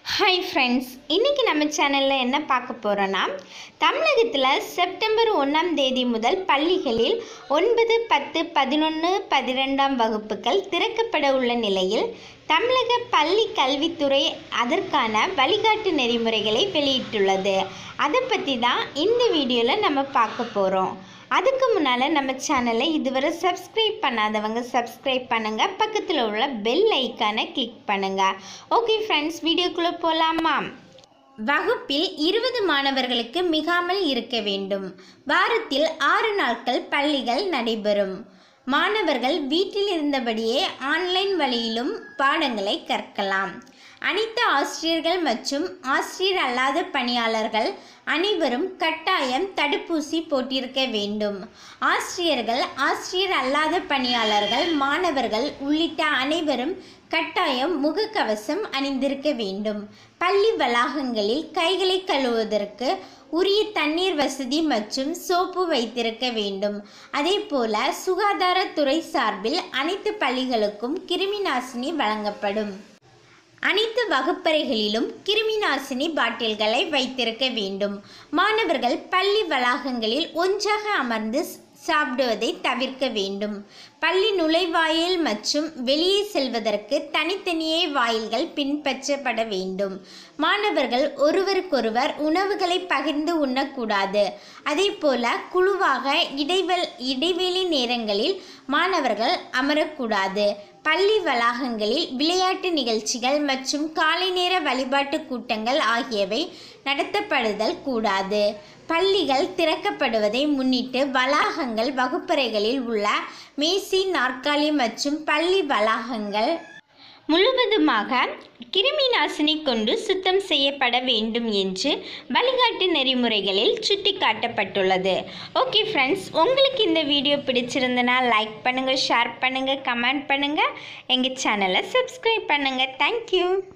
hi friends இன்றைக்கி நம்ம சேனலில் என்ன பார்க்க போகிறோன்னா தமிழகத்தில் செப்டம்பர் ஒன்றாம் தேதி முதல் பள்ளிகளில் ஒன்பது பத்து பதினொன்று பதிரெண்டாம் வகுப்புகள் திறக்கப்பட உள்ள நிலையில் தமிழக பள்ளி கல்வித்துறை அதற்கான வழிகாட்டு நெறிமுறைகளை வெளியிட்டுள்ளது அதை பற்றி தான் இந்த வீடியோவில் நம்ம பார்க்க போகிறோம் அதுக்கு முன்னால் நம்ம சேனலை இதுவரை சப்ஸ்கிரைப் பண்ணாதவங்க சப்ஸ்கிரைப் பண்ணுங்கள் பக்கத்தில் உள்ள பெல் ஐக்கானை கிளிக் பண்ணுங்கள் ஓகே ஃப்ரெண்ட்ஸ் வீடியோக்குள்ளே போகலாமா வகுப்பில் இருபது மாணவர்களுக்கு மிகாமல் இருக்க வேண்டும் வாரத்தில் ஆறு நாட்கள் பள்ளிகள் நடைபெறும் மாணவர்கள் வீட்டில் இருந்தபடியே ஆன்லைன் வழியிலும் பாடங்களை கற்கலாம் அனைத்து ஆசிரியர்கள் மற்றும் ஆசிரியர் அல்லாத பணியாளர்கள் அனைவரும் கட்டாயம் தடுப்பூசி போட்டிருக்க வேண்டும் ஆசிரியர்கள் ஆசிரியர் அல்லாத பணியாளர்கள் மாணவர்கள் உள்ளிட்ட அனைவரும் கட்டாயம் முகக்கவசம் அணிந்திருக்க வேண்டும் பள்ளி வளாகங்களில் கைகளை கழுவுவதற்கு உரிய தண்ணீர் வசதி மற்றும் சோப்பு வைத்திருக்க வேண்டும் அதே போல சுகாதாரத்துறை சார்பில் அனைத்து பள்ளிகளுக்கும் கிருமி நாசினி வழங்கப்படும் அனைத்து வகுப்பறைகளிலும் கிருமி நாசினி பாட்டில்களை வைத்திருக்க வேண்டும் மாணவர்கள் பள்ளி வளாகங்களில் ஒன்றாக அமர்ந்து சாப்பிடுவதை தவிர்க்க வேண்டும் பள்ளி நுழைவாயில் மற்றும் வெளியே செல்வதற்கு தனித்தனியே வாயில்கள் பின்பற்றப்பட வேண்டும் மாணவர்கள் ஒருவருக்கொருவர் உணவுகளை பகிர்ந்து உண்ணக்கூடாது அதே போல குழுவாக இடைவெள் இடைவெளி நேரங்களில் மாணவர்கள் அமரக்கூடாது பள்ளி வளாகங்களில் விளையாட்டு நிகழ்ச்சிகள் மற்றும் காலை நேர வழிபாட்டு கூட்டங்கள் ஆகியவை நடத்தப்படுதல் கூடாது பள்ளிகள் திறக்கப்படுவதை முன்னிட்டு வளாகங்கள் வகுப்பறைகளில் உள்ள மேசி நாற்காலி மற்றும் பள்ளி வளாகங்கள் முழுவதுமாக கிருமி நாசினி கொண்டு சுத்தம் செய்யப்பட வேண்டும் என்று வழிகாட்டு நெறிமுறைகளில் சுட்டிக்காட்டப்பட்டுள்ளது ஓகே ஃப்ரெண்ட்ஸ் உங்களுக்கு இந்த வீடியோ பிடிச்சிருந்தனா லைக் பண்ணுங்கள் ஷேர் பண்ணுங்கள் கமெண்ட் பண்ணுங்கள் எங்கள் சேனலை சப்ஸ்கிரைப் பண்ணுங்கள் தேங்க்யூ